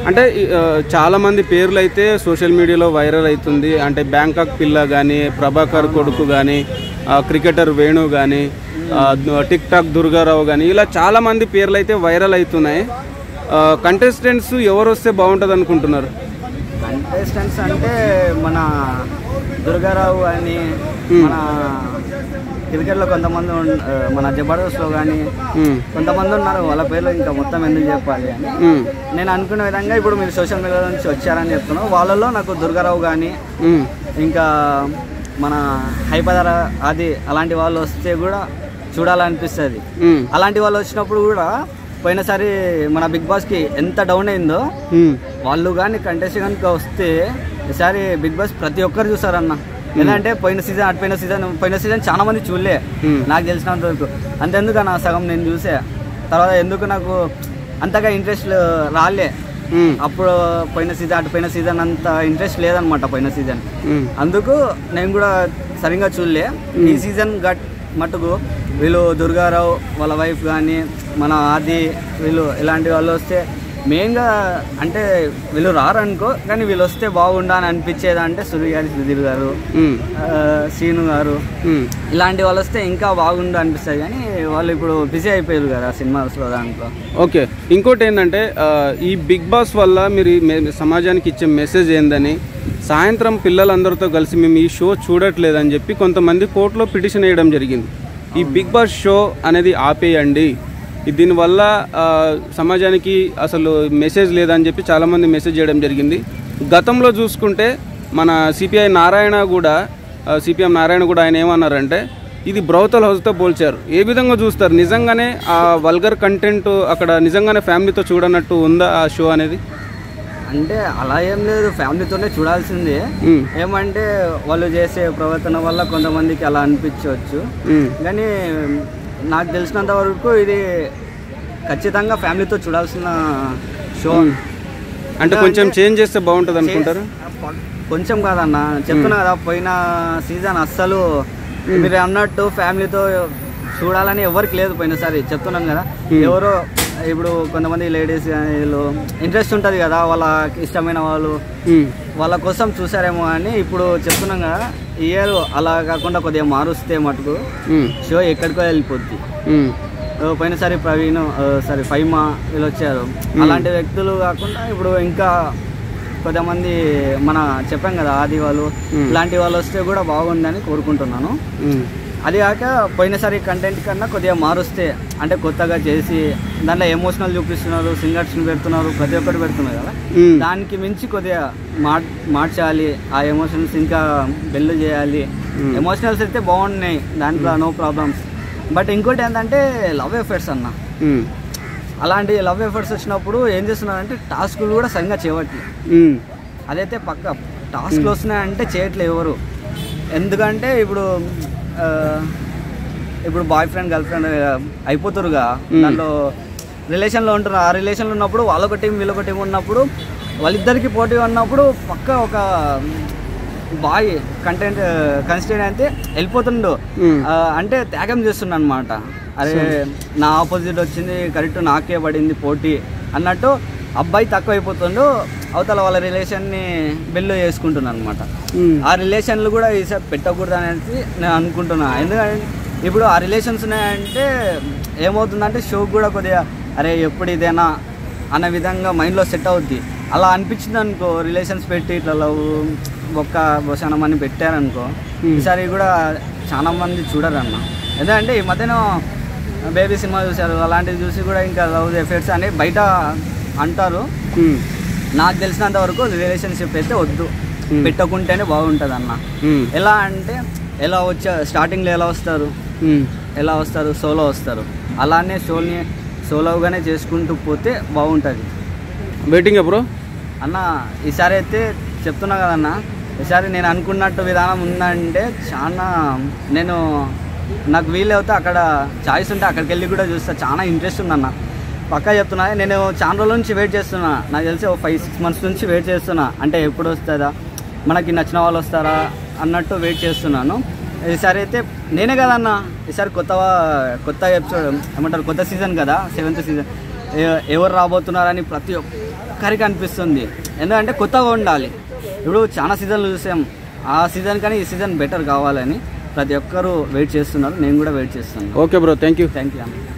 అంటే ఆ, చాలా మంది పేర్లు అయితే సోషల్ మీడియాలో వైరల్ అవుతుంది అంటే బ్యాంకాక్ పిల్ల కానీ ప్రభాకర్ కొడుకు కానీ క్రికెటర్ వేణు కానీ టిక్ టాక్ దుర్గారావు కానీ ఇలా చాలా మంది పేర్లు అయితే వైరల్ అవుతున్నాయి కంటెస్టెంట్స్ ఎవరు వస్తే బాగుంటుంది అనుకుంటున్నారు కంటెస్టెంట్స్ అంటే మన దుర్గారావు అని మన క్రికెట్లో కొంతమంది ఉన్- ఆ, మన జబర్దస్త్లో కానీ మ్మ్. కొంతమంది ఉన్నారు వాళ్ళ పేర్లు ఇంకా మొత్తం ఎందుకు చెప్పాలి అని మ్మ్. నేను అనుకునే విధంగా ఇప్పుడు మీరు సోషల్ మీడియా నుంచి వచ్చారని చెప్తున్నాను వాళ్ళలో నాకు దుర్గారావు కానీ మ్మ్. ఇంకా మన హైపదర అది అలాంటి వాళ్ళు వస్తే కూడా చూడాలనిపిస్తుంది మ్మ్. అలాంటి వాళ్ళు వచ్చినప్పుడు కూడా పోయినసారి మన బిగ్ బాస్కి ఎంత డౌన్ అయిందో మ్మ్. వాళ్ళు కానీ కంటెస్ట్ కనుక వస్తే ఈసారి బిగ్ బాస్ ప్రతి ఒక్కరు చూసారన్న ఎందుకంటే పోయిన సీజన్ అటుపోయిన సీజన్ పోయిన సీజన్ చాలా మంది చూడలే Hmm. నాకు తెలిసినంత వరకు అంతెందుకు నా సగం నేను చూసే తర్వాత ఎందుకు నాకు అంతగా ఇంట్రెస్ట్ రాలే మ్మ్. అప్పుడు పోయిన సీజన్ అటు పోయిన సీజన్ అంత ఇంట్రెస్ట్ లేదనమాట పోయిన సీజన్ మ్మ్. అందుకు నేను కూడా సరిగ్గా చూడలే ఈ సీజన్ గట్ మటుకు వీళ్ళు దుర్గారావు వాళ్ళ వైఫ్ కానీ మన ఆది వీళ్ళు ఇలాంటి వాళ్ళు వస్తే మెయిన్గా అంటే వీళ్ళు రారనుకో కానీ వీళ్ళు వస్తే బాగుండా అని అనిపించేది అంటే సూర్య గారి సుధీర్ గారు మ్మ్. ఆ, శ్రీను గారు మ్మ్. ఇలాంటి వాళ్ళు వస్తే ఇంకా బాగుండు అనిపిస్తుంది కానీ వాళ్ళు ఇప్పుడు బిజీ అయిపోయారు కదా సినిమాస్లో దాంట్లో ఓకే ఇంకోటి ఏంటంటే ఆ, ఈ బిగ్ బాస్ వల్ల మీరు ఈ మె- సమాజానికి ఇచ్చే మెసేజ్ ఏందని సాయంత్రం పిల్లలందరితో కలిసి మేము ఈ షో చూడట్లేదని చెప్పి కొంతమంది కోర్టులో పిటిషన్ వేయడం జరిగింది ఈ బిగ్ బాస్ షో అనేది ఆపేయండి ఈ దీనివల్ల ఆ, సమాజానికి అసలు మెసేజ్ లేదని చెప్పి చాలామంది మెసేజ్ చేయడం జరిగింది గతంలో చూసుకుంటే మన సిపిఐ నారాయణ కూడా సిపిఎం నారాయణ కూడా ఆయన ఏమన్నారంటే ఇది బ్రౌతల్ హౌస్తో పోల్చారు ఏ విధంగా చూస్తారు నిజంగానే ఆ వల్గర్ కంటెంట్ అక్కడ నిజంగానే ఫ్యామిలీతో చూడనట్టు ఉందా ఆ షో అనేది అంటే అలా ఏం లేదు ఫ్యామిలీతోనే చూడాల్సిందే మ్మ్. ఏమంటే వాళ్ళు చేసే ప్రవర్తన వల్ల కొంతమందికి అలా అనిపించవచ్చు మ్మ్. కానీ నాకు తెలిసినంత వరకు ఇది ఖచ్చితంగా ఫ్యామిలీతో చూడాల్సిన షో అంటే కొంచెం చేంజ్ చేస్తే బాగుంటుంది అనుకుంటారు కొంచెం కాదన్న చెప్తున్నా కదా పోయిన సీజన్ అస్సలు మీరు అన్నట్టు ఫ్యామిలీతో చూడాలని ఎవరికి లేదు పోయినసారి చెప్తున్నాను కదా ఎవరో ఇప్పుడు కొంతమంది లేడీస్ వీళ్ళు ఇంట్రెస్ట్ ఉంటుంది కదా వాళ్ళకి ఇష్టమైన వాళ్ళు మ్మ్. వాళ్ళ కోసం చూసారేమో అని ఇప్పుడు చెప్తున్నాం కదా ఈ ఇయర్ అలా కాకుండా కొద్దిగా మారుస్తే మటుకు మ్మ్. షో ఎక్కడికో వెళ్ళిపోద్ది మ్మ్. ఓ, పోయినసారి ప్రవీణ్ సారీ ఫైమా వీళ్ళు వచ్చారు అలాంటి వ్యక్తులు కాకుండా ఇప్పుడు ఇంకా కొంతమంది మన చెప్పాం కదా ఆది వాళ్ళు మ్మ్. ఇలాంటి వాళ్ళు వస్తే కూడా బాగుందని కోరుకుంటున్నాను మ్మ్. అది కాక పోయినసారి కంటెంట్ కన్నా కొద్దిగా మారుస్తే అంటే కొత్తగా చేసి దాంట్లో ఎమోషనల్ చూపిస్తున్నారు సింగర్స్ని పెడుతున్నారు ప్రతి ఒక్కటి పెడుతున్నారు కదా మ్మ్. దానికి మించి కొద్దిగా మార్ మార్చాలి ఆ ఎమోషన్స్ ఇంకా బెల్లు చేయాలి మ్మ్. ఎమోషనల్స్ అయితే బాగున్నాయి దాంట్లో నో ప్రాబ్లమ్స్ బట్ ఇంకోటి ఏంటంటే లవ్ ఎఫర్ట్స్ అన్న మ్మ్. అలాంటి లవ్ ఎఫర్ట్స్ వచ్చినప్పుడు ఏం చేస్తున్నారంటే టాస్కులు కూడా సరిగ్గా చేయట్లేదు మ్మ్. అదైతే పక్క టాస్క్లు వస్తున్నాయంటే చేయట్లేదు ఎవరు ఎందుకంటే ఇప్పుడు ఆ, ఇప్పుడు బాయ్ ఫ్రెండ్ గర్ల్ ఫ్రెండ్ అయిపోతారుగా మ్మ్. దాంట్లో రిలేషన్లో ఉంటారు ఆ రిలేషన్లో ఉన్నప్పుడు వాళ్ళొక టీం వీళ్ళొక టీం ఉన్నప్పుడు వాళ్ళిద్దరికి పోటీ ఉన్నప్పుడు పక్క ఒక బాయ్ కంటెంట్ కన్సిడర్ అయితే వెళ్ళిపోతుండు మ్మ్. ఆ, అంటే త్యాగం చేస్తుండ అనమాట అరే నా ఆపోజిట్ వచ్చింది కరెక్ట్ నాకే పడింది పోటీ అన్నట్టు అబ్బాయి తక్కువ అయిపోతుండు అవతల వాళ్ళ రిలేషన్ని బిల్లు చేసుకుంటున్నాను అనమాట మ్మ్. ఆ రిలేషన్లు కూడా ఈసారి పెట్టకూడదు అనేది నేను అనుకుంటున్నా ఎందుకంటే ఇప్పుడు ఆ రిలేషన్స్ ఉన్నాయంటే ఏమవుతుందంటే షోకి కూడా కొద్దిగా అరే ఎప్పుడు ఇదేనా అన్న విధంగా మైండ్లో సెట్ అవుద్ది అలా అనిపించింది అనుకో రిలేషన్స్ పెట్టి ఇట్లా లవ్ ఒక్క బొసనం అని పెట్టారనుకో Hmm. ఈసారి కూడా చాలా మంది చూడరు అన్న ఎందుకంటే ఈ మధ్యన బేబీ సినిమా చూశారు అలాంటివి చూసి కూడా ఇంకా లవ్ ఎఫెక్ట్స్ అని బయట అంటారు మ్మ్. నాకు తెలిసినంత వరకు రిలేషన్షిప్ అయితే వద్దు Hmm. పెట్టకుంటేనే బాగుంటుంది అన్న మ్మ్. ఎలా అంటే ఎలా వచ్చా స్టార్టింగ్లో ఎలా వస్తారు మ్మ్. ఎలా వస్తారు సోలో వస్తారు అలానే షోని సోలోగానే చేసుకుంటూ పోతే బాగుంటుంది వెయిటింగ్ బ్రో అన్న ఈసారి అయితే చెప్తున్నా కదన్న ఈసారి నేను అనుకున్నట్టు విధానం ఉందంటే చాలా నేను నాకు వీలవుతే అక్కడ చాయిస్ ఉంటే అక్కడికి వెళ్ళి కూడా చూస్తా చాలా ఇంట్రెస్ట్ ఉందన్న పక్కా చెప్తున్నా నేను చాలా రోజుల నుంచి వెయిట్ చేస్తున్నా నాకు తెలిసి ఒక ఫైవ్ సిక్స్ మంత్స్ నుంచి వెయిట్ చేస్తున్నా అంటే ఎప్పుడు వస్తుందా మనకి నచ్చిన వాళ్ళు వస్తారా అన్నట్టు వెయిట్ చేస్తున్నాను ఈసారి అయితే నేనే కదన్న ఈసారి కొత్త వా- కొత్త ఎపిసోడ్ ఏమంటారు కొత్త సీజన్ కదా సెవెంత్ సీజన్ ఎవరు రాబోతున్నారని ప్రతి ఒక్క ఒక్కరికి అనిపిస్తుంది ఎందుకంటే కొత్తగా ఉండాలి ఇప్పుడు చాలా సీజన్లు చూసాం ఆ సీజన్ కానీ ఈ సీజన్ బెటర్ కావాలని ప్రతి ఒక్కరూ వెయిట్ చేస్తున్నారు నేను కూడా వెయిట్ చేస్తున్నాను okay bro thank you thank you